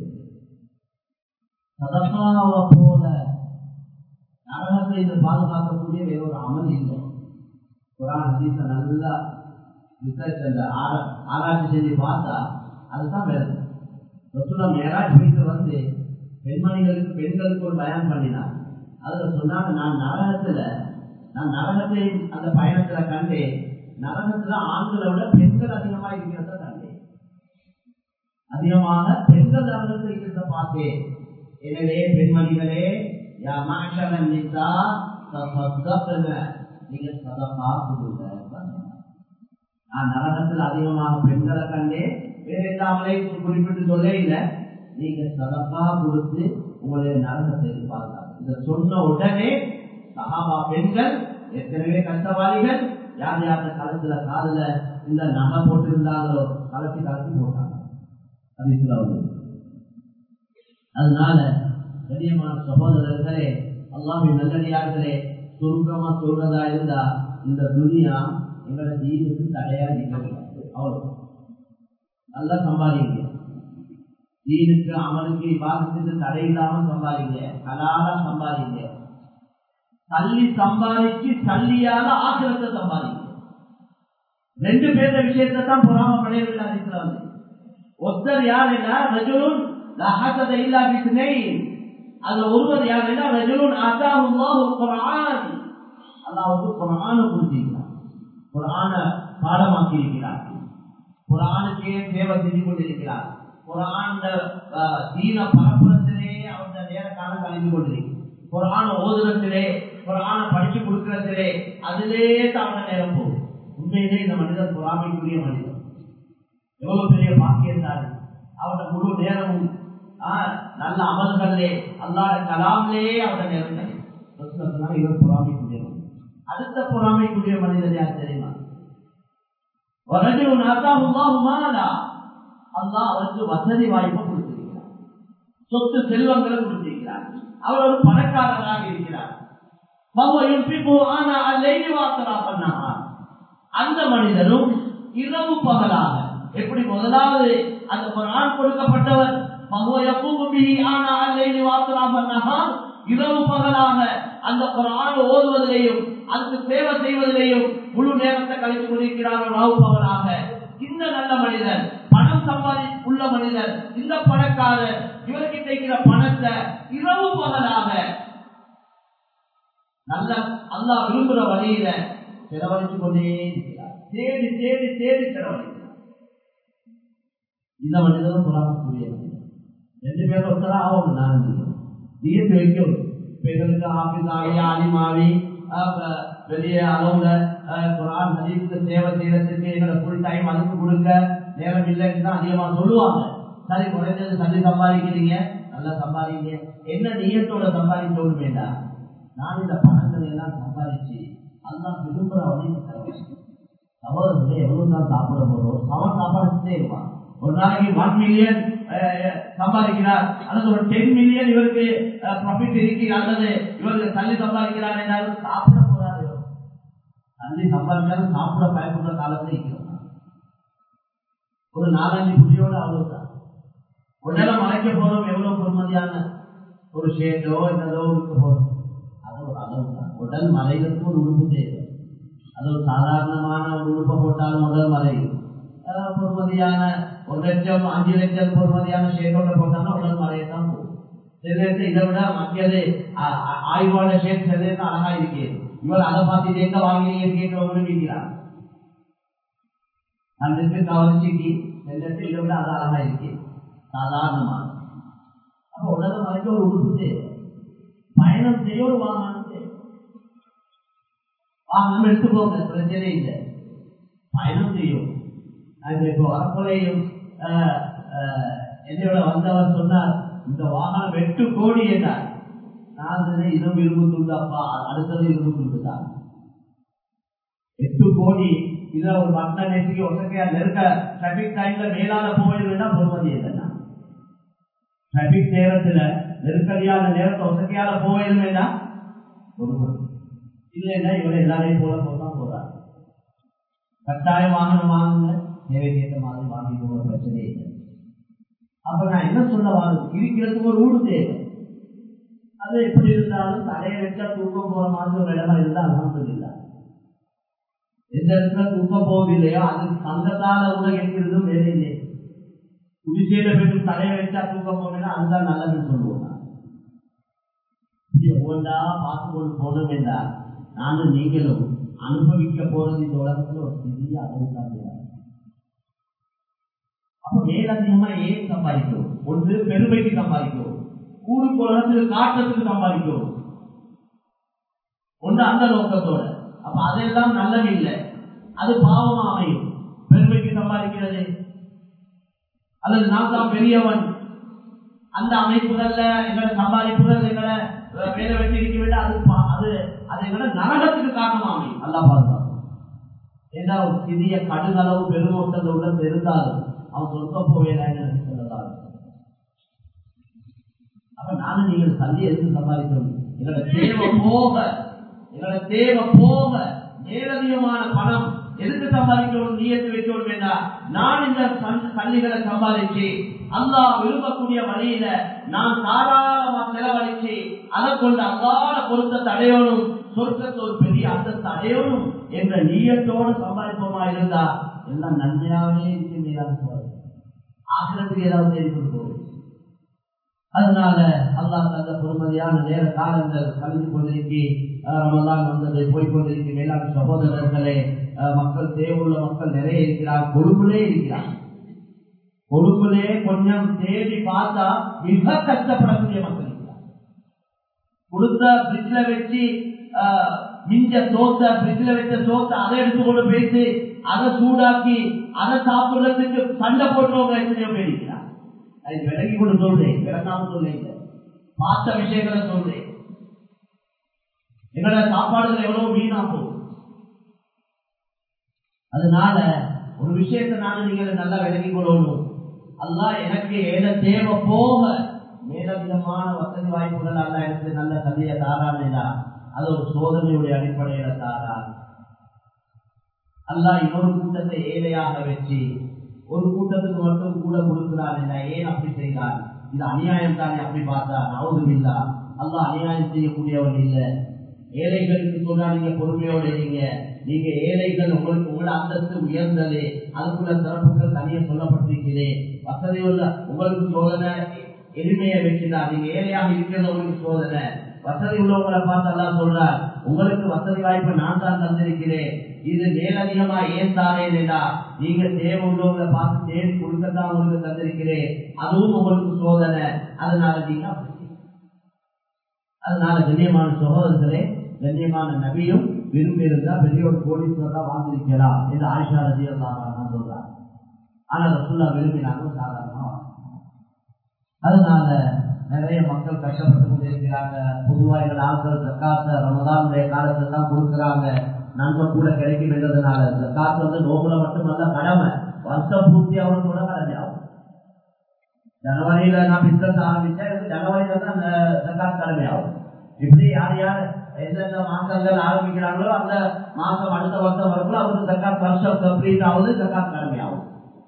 சதக்காவை போல நரகத்தை இந்த பாதுகாக்கக்கூடிய வேற ஒரு அமல் இல்லை குரான் ஹதீஸை நல்லா ரிசர்ச் அந்த ஆராய்ச்சி செஞ்சு பார்த்தா அதுதான் வேறு ரசூலா மேராஜ் வீட்டு வந்து பெண்மணிகளுக்கு பெண்களுக்கு ஒரு பயன் பண்ணினார் அதுல சொன்னாங்க நான் நரகத்துல நான் நரகத்தை அந்த பயணத்துல கண்டேன் நரகத்துல ஆண்களை விட பெண்கள் அதிகமா இருக்கிறத கண்டேன் அதிகமாக பெண்கள் நரகத்தில் இருக்கிறத பார்த்தேன் எனவே பெண்மணிகளே யா மாஷரன் நிசா தசத்தன நீங்க சதகா கொடுங்க நான் நரகத்தில் அதிகமாக பெண்களை கண்டே வேற எல்லாமலே குறிப்பிட்டு சொல்ல இல்லை நீங்க சதகா கொடுத்து உங்களுடைய நரகத்தை பாதுகாப்பு இதை சொன்ன உடனே சகாபா பெண்கள் ஏற்கனவே கஷ்டவாளிகள் யார் யார் களத்துல காதுல இந்த நகை போட்டு இருந்தாங்களோ கலத்தி கலத்தி போட்டாங்க அது இதுல வந்து அதனால கண்ணியமான சகோதரர்களே அல்லாவின் நல்லடியார்களே சுருக்கமா சொல்றதா இருந்தா இந்த துனியா எங்களோட ஜீவனுக்கு தடையா நிகழ்கிறது அவ்வளவு நல்லா சம்பாதிங்க ஜீனுக்கு அமலுக்கு பாதத்துக்கு தடை இல்லாம சம்பாதிங்க கலாலா சம்பாதிங்க தள்ளி சம்பாதிச்சு தள்ளியால ஆக்கிரத்தை சம்பாதிங்க ரெண்டு பேர்த்த விஷயத்தை தான் பொறாம படையவில்லை வந்து ஒருத்தர் யாருன்னா ரஜுன் லஹசத இல்லா பிஸ்னை அதுல ஒருவர் யாருன்னா ரஜுன் அல்லாஹ் ஒரு குர்ஆன் அல்லாஹ் வந்து குர்ஆன கொடுத்திருக்கிறார் குர்ஆன பாடமாக்கி இருக்கிறார் குர்ஆனுக்கே சேவை செஞ்சு கொண்டிருக்கிறார் குர்ஆன் தீன பரப்புறத்திலே அவருடைய நேர காலம் கழிந்து கொண்டிருக்கிறார் குரான ஓதுறத்திலே குரான படிச்சு கொடுக்கறதிலே அதிலே தான் நேரம் போகும் உண்மையிலே இந்த மனிதன் பொறாமைக்குரிய மனிதன் எவ்வளவு பெரிய பாக்கியத்தாரு அவரோட முழு நேரமும் நல்ல அமல்களே அல்லாத கலாமிலே அவரோட நேரம் கிடைக்கும் இவர் பொறாமைக்குரிய அடுத்த பொறாமைக்குரிய மனிதர் யார் தெரியுமா அல்லாஹ் அவருக்கு வசதி வாய்ப்பை கொடுத்திருக்கிறார் சொத்து செல்வங்களை கொடுத்திருக்கிறார் அவர் ஒரு பணக்காரராக இருக்கிறார் அந்த மனிதனும் இரவு பகலாக எப்படி முதலாவது அந்த குரான் கொடுக்கப்பட்டவர் இரவு பகலாக அந்த குரான் ஓதுவதிலேயும் அதுக்கு சேவை செய்வதிலேயும் முழு நேரத்தை கழித்து கொண்டிருக்கிறார் ராவு பகலாக இந்த நல்ல மனிதர் பணம் சம்பாதி உள்ள மனிதர் இந்த பணக்காரர் இவர்கிட்ட இருக்கிற பணத்தை இரவு பகலாக நல்ல அல்லா விரும்புற வழியில செலவழித்து கொண்டே இருக்கிறார் தேடி தேடி தேடி செலவழிக்கிறார் இந்த மனிதனும் புறாமக்கூடிய ரெண்டு பேரும் ஒருத்தரா ஆகும் நான் தீர்த்து வைக்கும் பெண்களுக்கு ஆபீஸாகி ஆலிமாவி வெளியே அளவுல குரான் ஹதீஸுக்கு சேவை செய்யறதுக்கு எங்களை ஃபுல் டைம் அதுக்கு கொடுங்க நேரம் இல்லைன்னு தான் அதிகமா சொல்லுவாங்க சரி குறைஞ்சது சரி சம்பாதிக்கிறீங்க நல்லா சம்பாதிங்க என்ன நீயத்தோட சம்பாதிச்சோன்னு வேண்டாம் நான் இந்த பணங்களை எல்லாம் சம்பாதிச்சு அதுதான் விரும்புற வழி சகோதரர்களே எவ்வளவு தான் சாப்பிட போறோம் சமன் சாப்பாடு இருப்பான் ஒரு நாளைக்கு ஒன் மில்லியன் சம்பாதிக்கிறார் அல்லது ஒரு டென் மில்லியன் இவருக்கு ப்ராஃபிட் இருக்கு அல்லது இவருக்கு தள்ளி சம்பாதிக்கிறார் என்றாலும் சாப்பிட போறாரு தள்ளி சம்பாதிச்சாலும் சாப்பிட பயப்படுற காலத்துல இருக்கிறோம் ஒரு நாலஞ்சு புள்ளியோட அவ்வளவுதான் உடனே மறைக்க போறோம் எவ்வளவு பொறுமதியான ஒரு ஷேட்டோ என்னதோ இருக்க போறோம் அது ஒரு அளவு தான் உடல் மறைவதற்கு ஒரு உறுப்பு தேவை அது ஒரு சாதாரணமான ஒரு உறுப்பை போட்டாலும் உடல் மறையும் பொறுமதியான ஒரு லட்சம் அஞ்சு லட்சம் பொறுமதியான ஷேட்டோட போட்டாலும் உடல் மறையத்தான் போகும் சில நேரத்தில் இதை விட மத்தியது ஆய்வான ஷேட் சில நேரத்தில் அழகா இருக்கிறது இவர் அதை பார்த்து எங்க வாங்கினீங்க கேட்கிறவங்களும் இருக்கிறார் கண்ணுக்கு கவர்ச்சிக்கு வெள்ளத்தை இதை விட அது அழகா இருக்கு சாதாரணமாக அப்ப உடனே மறைக்க ஒரு உடுப்பு தேவை பயணம் செய்ய ஒரு வாகனம் தேவை வாகனம் எடுத்துக்கோங்க பிரச்சனை இல்லை பயணம் செய்யும் அது இப்போ வரக்குறையும் என்னோட வந்தவர் சொன்னார் இந்த வாகனம் எட்டு கோடி என்றார் நான் சொன்னேன் இதுவும் இரும்பு துண்டு அப்பா அடுத்தது இரும்பு துண்டு தான் எட்டு கோடி இதுல ஒரு மட்ட நெசிக்கு ஒசக்கையா நெருக்க டிராபிக் டைம்ல மேலால போயிடுதுன்னா பொறுமதி இல்லைன்னா டிராபிக் நேரத்துல நெருக்கடியான நேரத்தை ஒசக்கையால போயிடுமேனா பொறுமதி இல்லைன்னா இவரை எல்லாரையும் போல போதான் போறாரு கட்டாயம் வாகனம் வாங்குங்க தேவைக்கேற்ற மாதிரி வாங்கி போகிற பிரச்சனையே இல்லை அப்ப நான் என்ன சொல்ல வாங்க இருக்கிறதுக்கு ஒரு ஊடு தேவை அது எப்படி இருந்தாலும் தலையை வச்சா தூக்கம் போற மாதிரி ஒரு இடமா இருந்தா அலமது இல்லை எந்த இடத்துல தூக்கம் போவதில்லையோ அது சங்கத்தால உலக இருக்கிறதும் வேலை இல்லை குடிசையில போயிட்டு தலையை வச்சா தூக்கம் போனா அதுதான் நல்லதுன்னு சொல்லுவோம் ஒவ்வொன்றா பார்த்து கொண்டு போனோம் என்றால் நானும் நீங்களும் அனுபவிக்க போறது இந்த உலகத்துல ஒரு பெரிய அளவுதான் அப்ப மேலதிகமா ஏன் சம்பாதிக்கும் ஒன்று பெருமைக்கு சம்பாதிக்கும் கூடு உலகத்துக்கு காட்டுறதுக்கு சம்பாதிக்கும் ஒன்று அந்த நோக்கத்தோட அப்ப அதெல்லாம் நல்லது இல்லை அது பாவமா அமையும் பெருமைக்கு சம்பாதிக்கிறது அல்லது நான் தான் பெரியவன் அந்த அமைப்புகள்ல எங்களை சம்பாதிப்புகள் எங்களை வேலை வெட்டி இருக்க விட அது அது அது எங்களை நரகத்துக்கு காரணமா அமையும் நல்லா பாதுகாப்பு ஏன்னா ஒரு சிறிய கடுகளவு பெருமோட்டங்கள் உள்ள இருந்தாலும் அவன் சொந்த போவேன் சொல்லலாம் அப்ப நானும் நீங்கள் தள்ளி எதுக்கு சம்பாதிக்கணும் எங்களோட தேவை போக எங்களோட தேவை போக மேலதிகமான பணம் எதுக்கு சம்பாதிக்கணும் நீயத்து வைக்கணும் வேண்டாம் நான் இந்த பள்ளிகளை சம்பாதிச்சு அல்லா விரும்பக்கூடிய வழியில நான் தாராளமா செலவழிச்சு அதை கொண்டு அல்லாத பொருத்தத்தை அடையணும் சொர்க்கத்தை ஒரு பெரிய அந்தத்தை அடையணும் என்ற நீயத்தோடு சம்பாதிப்போமா இருந்தா எல்லாம் நன்மையாகவே இருக்கின்றான் ஆசிரத்துக்கு ஏதாவது தேடி கொடுப்போம் அதனால அல்லா தந்த பொறுமதியான நேர காலங்கள் கலந்து கொண்டிருக்கி ரமதான் வந்தது போய்கொண்டிருக்கும் மேலாண் சகோதரர்களே மக்கள் தேவையுள்ள மக்கள் நிறைய இருக்கிறார் கொழும்புலே இருக்கிறார் கொழும்புலே கொஞ்சம் தேடி பார்த்தா மிக கஷ்டப்படக்கூடிய மக்கள் இருக்கிறார் கொடுத்த பிரிட்ஜ்ல வச்சு மிஞ்ச சோத்த பிரிட்ஜ்ல வச்ச சோத்த அதை எடுத்துக்கொண்டு போயிட்டு அதை சூடாக்கி அதை சாப்பிடுறதுக்கு சண்டை போட்டுறவங்க எத்தனையோ பேர் இருக்கிறார் அது விலகி கொண்டு சொல்றேன் விளக்காம சொல்றீங்க பார்த்த விஷயங்களை சொல்றேன் எங்களோட சாப்பாடுகள் எவ்வளவு வீணா போகும் அதனால ஒரு விஷயத்தை நானும் நீங்கள் நல்லா விலகி கொள்ளணும் அல்லா எனக்கு ஏத தேவை போக மேலவிதமான வசதி வாய்ப்புகள் அல்ல எனக்கு நல்ல சந்தைய தாரான் அது ஒரு சோதனையுடைய அடிப்படையில தாரான் அல்லா இன்னொரு கூட்டத்தை ஏழையாக வச்சு ஒரு கூட்டத்துக்கு மட்டும் கூட கொடுக்கிறான் ஏன் அப்படி செய்தார் இது அநியாயம் தானே அப்படி பார்த்தா நவதும் இல்லா அல்லா அநியாயம் செய்யக்கூடியவன் இல்லை ஏழைகளுக்கு சொன்னா நீங்க பொறுமையோட இருங்க நீங்க ஏழைகள் உங்களுக்கு உங்களோட அந்தஸ்து உயர்ந்தது அதுக்குள்ள சிறப்புகள் தனியே சொல்லப்பட்டிருக்கிறே வசதி உள்ள உங்களுக்கு சோதனை எளிமையை வைக்கிறார் நீங்க ஏழையாக இருக்கிறது உங்களுக்கு சோதனை வசதி உள்ளவங்களை பார்த்து எல்லாம் சொல்றார் உங்களுக்கு வசதி வாய்ப்பு நான் தான் தந்திருக்கிறேன் இது மேலதிகமா ஏன் தாரேன்டா நீங்க தேவை உள்ளவங்களை பார்த்து தேடி கொடுக்கத்தான் உங்களுக்கு தந்திருக்கிறேன் அதுவும் உங்களுக்கு சோதனை அதனால நீங்க அதனால கண்ணியமான சகோதரர்களே கண்ணியமான நபியும் விரும்பி இருந்தா பெரிய ஒரு கோடீஸ்வரா வாழ்ந்திருக்கலாம் என்று ஆயிஷா ரஜி நான் சொல்றாங்க ஆனா ரசுல்லா விரும்பினாங்க சாதாரணமா அதனால நிறைய மக்கள் கஷ்டப்பட்டு கொண்டிருக்கிறாங்க பொதுவா எங்கள் ஆட்கள் ஜக்காத்த ரமதானுடைய காலத்துல தான் கொடுக்குறாங்க நன்மை கூட கிடைக்கும் என்றதுனால ஜக்காத்து வந்து நோம்புல மட்டுமல்ல கடமை வருஷம் பூர்த்தி அவருக்கு கூட கடமை ஆகும் ஜனவரியில நான் பிசினஸ் ஆரம்பிச்சா எனக்கு ஜனவரியில தான் அந்த ஜக்காத் கடமை ஆகும் இப்படி யார் யார் எந்தெந்த மாசங்கள் ஆரம்பிக்கிறாங்களோ அந்த மாசம் அடுத்த வருஷம் வரக்குள்ள அவருக்கு ஜக்காத் வருஷம் கம்ப்ளீட் ஆகுது ஜக்காத் கடமை ஆகும்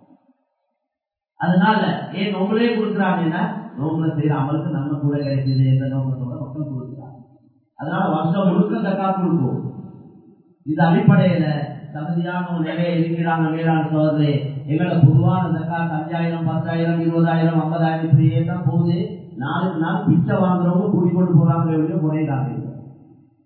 அதனால ஏன் நோம்புலே கொடுக்குறாங்கன்னா நோம்புல செய்யற அமலுக்கு நம்ம கூட கிடைச்சது எந்த நோக்கத்தோட மக்கள் கொடுக்குறாங்க அதனால வருஷம் முழுக்க ஜக்காத் கொடுக்கும் இது அடிப்படையில தகுதியான நிலையை இருக்கிறாங்க மேலான சோதனை எங்களோட பொதுவான ஜக்காத் அஞ்சாயிரம் பத்தாயிரம் இருபதாயிரம் ஐம்பதாயிரம் இப்படியே தான் போகுது நாளுக்கு நாள் பிச்சை வாங்குறவங்க கூடி கொண்டு போறாங்க முறையிடாங்க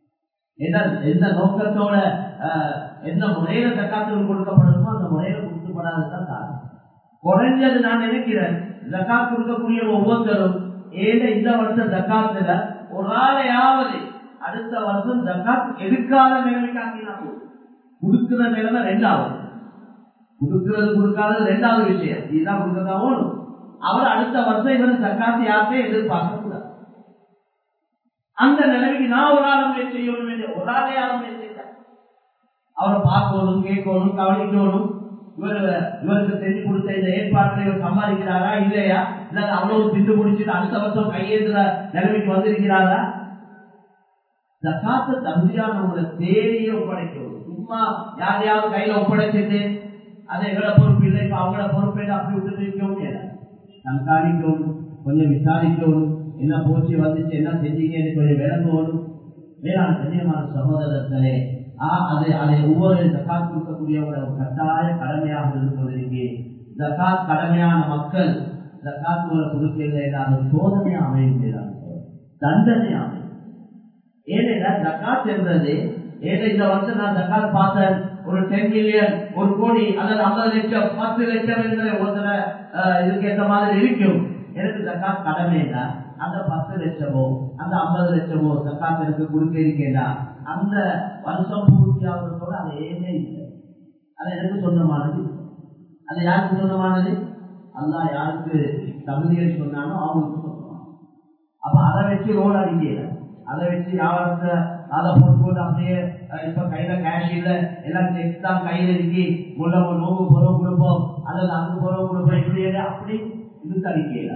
எந்த எந்த நோக்கத்தோட எந்த முறையில தக்காத்துகள் கொடுக்கப்படுமோ அந்த முறையில கொடுத்து கொடுக்கப்படாததான் காரணம் குறைஞ்சது நான் நினைக்கிறேன் ஜக்காத் கொடுக்கக்கூடிய ஒவ்வொருத்தரும் ஏழை இந்த வருஷம் ஜக்காத்துல ஒரு ஆளையாவது அடுத்த வருஷம் ஜக்காத் எடுக்காத நிலைமைக்கு ஆக்கினா போதும் கொடுக்கிற நிலைமை ரெண்டாவது கொடுக்கிறது கொடுக்காதது ரெண்டாவது விஷயம் இதுதான் கொடுக்கறதா ஓடும் அவர் அடுத்த வருஷம் இவர் ஜக்காத்து யார்கிட்ட எதிர்பார்க்க கூடாது அந்த நிலைமைக்கு நான் ஒரு ஆளும் செய்யணும் என்று ஒரு ஆளே ஆளும் செய்தார் அவரை பார்க்கணும் கேட்கணும் கவனிக்கணும் இவர் இவருக்கு செஞ்சு கொடுத்த இந்த ஏற்பாட்டை இவர் சம்பாதிக்கிறாரா இல்லையா இல்ல அவ்வளவு திண்டு முடிச்சுட்டு அடுத்த வருஷம் கையேற்றுற நிலைமைக்கு வந்திருக்கிறாரா ஜக்காத்து தகுதியானவங்களை தேடியே ஒப்படைக்கணும் சும்மா யாரையாவது கையில ஒப்படைச்சிட்டு அதை எங்களோட பொறுப்பு இல்லை இப்ப அவங்களோட பொறுப்பை அப்படி விட்டுட்டு இருக்கவும் கண்காணிக்கணும் கொஞ்சம் விசாரிக்கணும் என்ன போச்சு வந்துச்சு என்ன செஞ்சீங்கன்னு கொஞ்சம் விளங்கணும் வேளாண் கண்ணியமான சகோதரர்களே அது அதை ஒவ்வொரு ஜக்காத் கொடுக்கக்கூடியவங்கள ஒரு கட்டாய கடமையாக இருந்து கொண்டிருக்கு ஜக்காத் கடமையான மக்கள் ஜக்காத்துகளை கொடுக்கல அது சோதனையா அமைகிறாங்க தண்டனை அமையும் ஏனென்றா ஜக்காத் என்றது ஏதோ இந்த வருஷம் நான் ஜக்காத் பார்த்தேன் ஒரு டென் மில்லியன் ஒரு கோடி அல்லது ஐம்பது லட்சம் பத்து லட்சம் என்ற ஒருத்தர இதுக்கு ஏற்ற மாதிரி இருக்கும் எனக்கு ஜக்காத் கடமை அந்த பத்து லட்சமோ அந்த ஐம்பது லட்சமோ ஜக்காத் எனக்கு கொடுக்க இருக்கேண்டா அந்த வருஷம் பூர்த்தி ஆகுறதோட அது ஏனே இல்லை அது எனக்கு சொந்தமானது அது யாருக்கு சொந்தமானது அல்லா யாருக்கு தகுதியை சொன்னானோ அவங்களுக்கு சொந்தமானது அப்ப அதை வச்சு ரோல் அடிக்கல அதை வச்சு யாருக்கு அதை போட்டு போட்டு அப்படியே இப்ப கையில கேஷ் இல்ல எல்லாம் செக் தான் கையில இருக்கு உள்ள நோம்பு புறவு கொடுப்போம் அல்லது அங்கு புறவு கொடுப்போம் இப்படி அப்படி இது தடிக்கல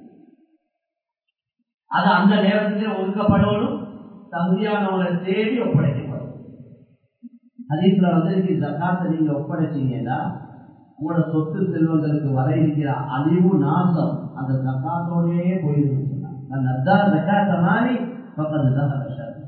அது அந்த நேரத்திலே ஒதுக்கப்படணும் தகுதியானவங்களை தேடி ஒப்படைக்கப்படும் அதீஸ்ல வந்து ஜக்காத்தை நீங்க ஒப்படைச்சீங்கன்னா உங்களோட சொத்து செல்வங்களுக்கு வர இருக்கிற அழிவு நாசம் அந்த ஜக்காத்தோடயே போயிருக்கு ஜக்காத்த மாதிரி பக்கத்து தான்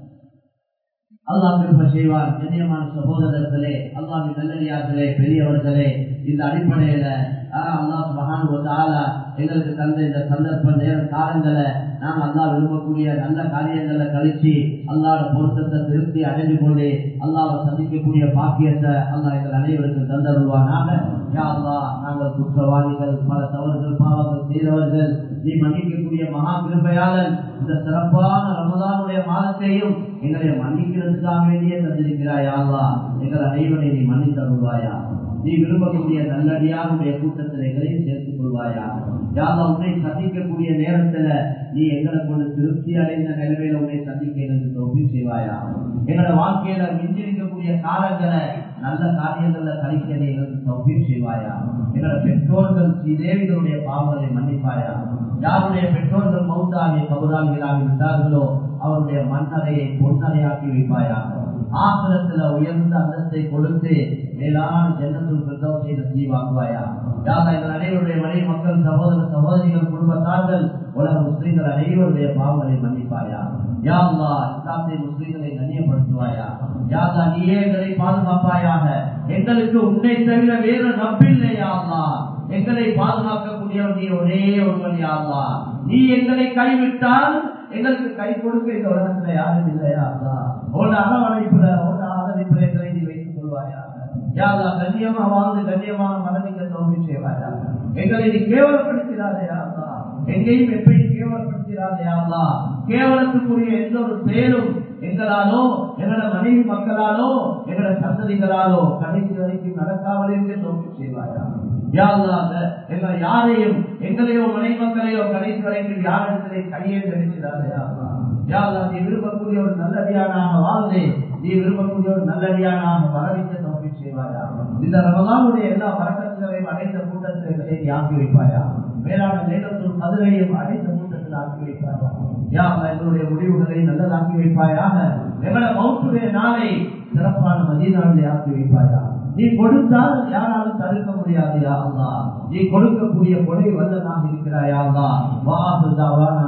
அல்லாஹ் விருப்ப செய்வார் கண்ணியமான சகோதரர்களே அல்லாஹின் நல்லடியார்களே பெரியவர்களே இந்த அடிப்படையில அல்லாஹ் மகான் எங்களுக்கு தந்த இந்த சந்தர்ப்ப நேர காலங்களை நாம் அல்லா விரும்பக்கூடிய நல்ல காரியங்களை கழிச்சு அல்லாட பொருத்தத்தை திருப்தி அடைந்து கொண்டு அல்லாவை சந்திக்கக்கூடிய பாக்கியத்தை அல்லா எங்கள் அனைவருக்கும் தந்தருவானாக யா அல்லா நாங்கள் குற்றவாளிகள் பல தவறுகள் பாவங்கள் செய்தவர்கள் நீ மன்னிக்கக்கூடிய மகா கிருப்பையாளன் இந்த சிறப்பான ரமதானுடைய மாதத்தையும் எங்களை மன்னிக்கிறதுக்காக வேண்டியே தந்திருக்கிறாய் அல்லா எங்கள் அனைவரை நீ மன்னித்தருள்வாயா நீ விரும்பக்கூடிய நல்லடியாருடைய கூட்டத்தில் எங்களையும் சேர்த்துக் கொள்வாயா யாரா உன்னை சந்திக்கக்கூடிய நேரத்துல நீ எங்களை கொண்டு திருப்தி அடைந்த நிலைமையில உன்னை சந்திக்க எனக்கு தொகுதி செய்வாயா எங்களோட வாழ்க்கையில மிஞ்சிருக்கக்கூடிய காலங்களை நல்ல காரியங்கள்ல கழிக்க நீ எங்களுக்கு தொகுதி செய்வாயா எங்களோட பெற்றோர்கள் ஸ்ரீதேவிகளுடைய பாவங்களை மன்னிப்பாயா யாருடைய பெற்றோர்கள் மௌத்தாகி கபுராகிகளாகி விட்டார்களோ அவருடைய மண்ணறையை பொன்னறையாக்கி வைப்பாயா ஆசிரத்துல உயர்ந்த அந்தத்தை கொடுத்து மேலான ஜன்னத்துள் பிரதவத்தை நசீவாக்குவாயா யாரா எங்கள் அனைவருடைய மனைவி மக்கள் சகோதர சகோதரிகள் குடும்பத்தார்கள் உலக முஸ்லிம்கள் அனைவருடைய பாவங்களை மன்னிப்பாயா யாருலா இஸ்லாத்திய முஸ்லிம்களை கண்ணியப்படுத்துவாயா யாரா நீயே எங்களை பாதுகாப்பாயாக எங்களுக்கு உன்னை தவிர வேறு நம்பில்லை யாருலா எங்களை பாதுகாக்கக்கூடியவர் நீ ஒரே ஒருவன் யாருலா நீ எங்களை கைவிட்டால் எங்களுக்கு கை கொடுக்க இந்த உலகத்துல யாரும் இல்லையா உன்னோட அரவணைப்புல உன்னோட ஆதரிப்புல எங்களை நீ வைத்துக் கொள்வாயா யாரா கண்ணியமா வாழ்ந்து கண்ணியமான மனதிங்க தோல்வி செய்வாயா எங்களை நீ கேவலப்படுத்திடாதே எங்கேயும் எப்படி கேவலப்படுத்திடாதே கேவலத்துக்குரிய எந்த ஒரு செயலும் எங்களாலோ எங்களோட மனைவி மக்களாலோ எங்களோட சந்ததிகளாலோ கடைசி வரைக்கும் நடக்காமல் இருக்க தோல்வி செய்வாயா எங்களை யாரையும் எங்களையோ மனை மக்களையோ கடைசி வரைக்கும் யாரிடத்திலே கையே தெரிவிக்கிறாரையா யாரா நீ விரும்பக்கூடிய ஒரு நல்லடியானாக வாழ்ந்து நீ விரும்பக்கூடிய ஒரு நல்லடியானாக வரவிக்க தோல்வி செய்வாயா இந்த ரமலானுடைய எல்லா வரக்கத்துகளையும் அடைந்த கூட்டத்தை ஆக்கி வைப்பாயா மேலான நேரத்தும் மதுரையும் அடைந்த கூட்டத்தில் ஆக்கி வைப்பாயா யாரா எங்களுடைய முடிவுகளை நல்லதாக்கி வைப்பாயாக எங்களோட மௌத்துடைய நாளை சிறப்பான மதியனாளை ஆக்கி வைப்பாயா நீ கொடுத்தால் யாராலும் தடுக்க முடியாது யா அல்லா நீ கொடுக்கக்கூடிய கொடை வல்லனாக இருக்கிறாயா அல்லா வாசுதாவா